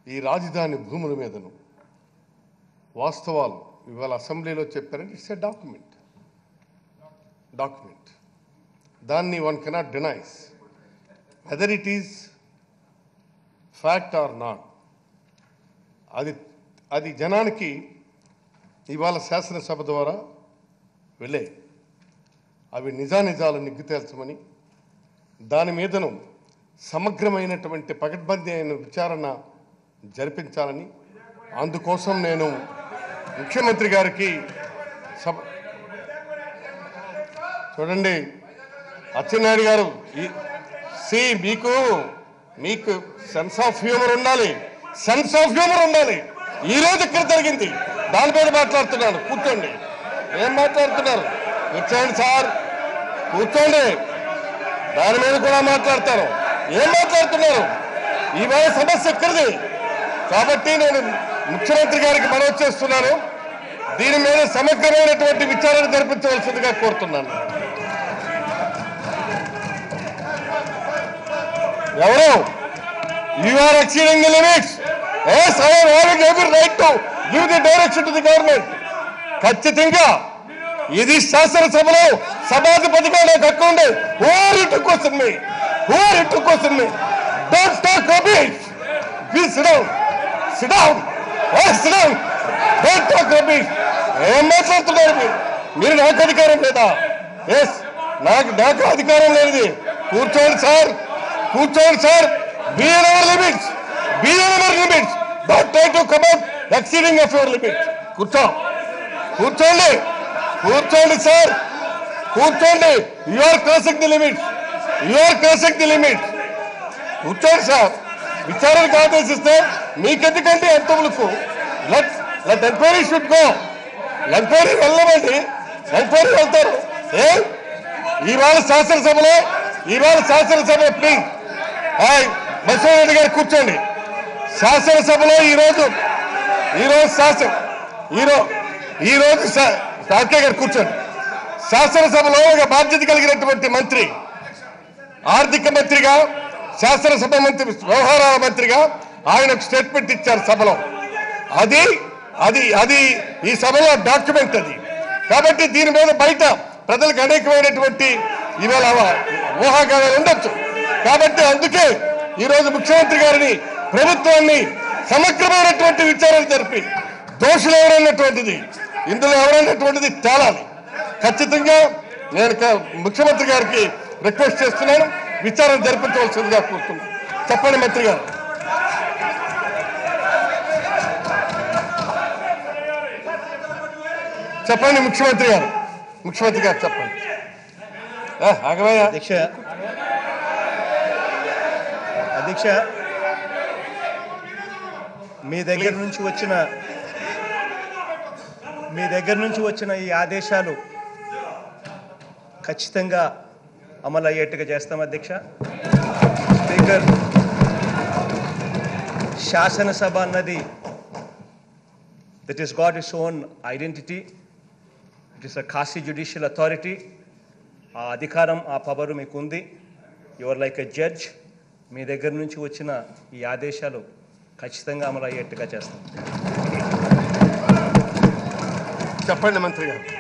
ఈ రాజధాని భూముల మీదను వాస్తవాలు ఇవాళ అసెంబ్లీలో చెప్పారంటే ఇట్స్ ఎ డాక్యుమెంట్ డాక్యుమెంట్ దాన్ని one cannot denies whether it is fact or not అది అది జనానికి ఇవాళ శాసనసభ ద్వారా వెళ్ళే అవి నిజానిజాలు నిగ్గు తేల్చమని దాని మీదను సమగ్రమైనటువంటి పకడ్బందీ అయిన విచారణ జరిపించాలని అందుకోసం నేను ముఖ్యమంత్రి గారికి సభ చూడండి అచ్చెన్నాయుడు గారు ఈ- సి మీకు మీకు సెన్స్ ఆఫ్ హ్యూమర్ ఉండాలి సెన్స్ ఆఫ్ హ్యూమర్ ఉండాలి ఈ రోజు ఇక్కడ జరిగింది దాని మీద మాట్లాడుతున్నాను కూర్చోండి ఏం మాట్లాడుతున్నారు కూర్చోండి సార్ కూర్చోండి దాని మీద కూడా మాట్లాడతారు ఏం మాట్లాడుతున్నారు ఈవేళ సమస్య ఎక్కడిది కాబట్టి నేను ముఖ్యమంత్రి గారికి మనవి చేస్తున్నాను దీని మీద సమగ్రమైనటువంటి విచారణ జరిపించవలసిందిగా కోరుతున్నాను ఎవరు you are exceeding the limits yes I having every right to give the direction to the government ఖచ్చితంగా ఇది శాసనసభలో సభాధిపతిగా నాకు హక్కు ఉంది who are it question me who are it question me don't talk rubbish please sit down sit down sit down don't talk rubbish ఏం మాట్లాడుతున్నారు మీరు మీరు నాకు అధికారం లేదా ఎస్ నాకు నాకు అధికారం లేదు కూర్చోండి సార్ కూర్చోండి sir be in our limits be in our limits don't try to come out exceeding of your limits కూర్చో కూర్చోండి కూర్చోండి సార్ కూర్చోండి you are crossing the limits you are crossing the limits కూర్చోండి సార్ విచారణకు ఆదేశిస్తే మీకెందుకంటే ఎంత ఉలుకు let let enquiry should go enquiry వెళ్ళమండి ఎంక్వైరీ వెళ్తారు ఏ ఇవాళ శాసనసభలో ఇవాళ శాసనసభ ప్లీజ్ హాయ్ బసవరెడ్డి గారు కూర్చోండి శాసనసభలో ఈరోజు ఈరోజు శాసన ఈరోజు ఈరోజు సార్కే గారు కూర్చోండి శాసనసభలో ఒక బాధ్యత కలిగినటువంటి మంత్రి ఆర్థిక మంత్రిగా శాసనసభ మంత్రి వ్యవహారాల మంత్రిగా ఆయన ఒక స్టేట్మెంట్ ఇచ్చారు సభలో అది అది అది ఈ సభలో డాక్యుమెంట్ అది కాబట్టి దీని మీద బయట ప్రజలకు అనేకమైనటువంటి ఇవాళ ఊహాగానాలు ఉండొచ్చు కాబట్టి అందుకే ఈరోజు ముఖ్యమంత్రి గారిని ప్రభుత్వాన్ని సమగ్రమైనటువంటి విచారణ జరిపి దోషులు ఎవరన్నటువంటిది ఇందులో ఎవరన్నటువంటిది తేలాలి ఖచ్చితంగా నేను క- ముఖ్యమంత్రి గారికి రిక్వెస్ట్ చేస్తున్నాను విచారణ జరిపించవలసిందిగా కోరుతున్నాను చెప్పండి మంత్రి గారు చెప్పండి ముఖ్యమంత్రి గారు ముఖ్యమంత్రి గారు చెప్పండి ఏ, ఆగవయ్యా అధ్యక్ష అధ్యక్ష మీ దగ్గర నుంచి వచ్చిన మీ దగ్గర నుంచి వచ్చిన ఈ ఆదేశాలు ఖచ్చితంగా అమలు అయ్యేట్టుగా చేస్తాం అధ్యక్ష స్పీకర్ శాసనసభ అన్నది that is got is own identity it is a quasi judicial authority ఆ అధికారం ఆ పవరు మీకు ఉంది యువర్ లైక్ ఎ జడ్జ్ మీ దగ్గర నుంచి వచ్చిన ఈ ఆదేశాలు ఖచ్చితంగా అమలు అయ్యేట్టుగా చేస్తాం చెప్పండి మంత్రి గారు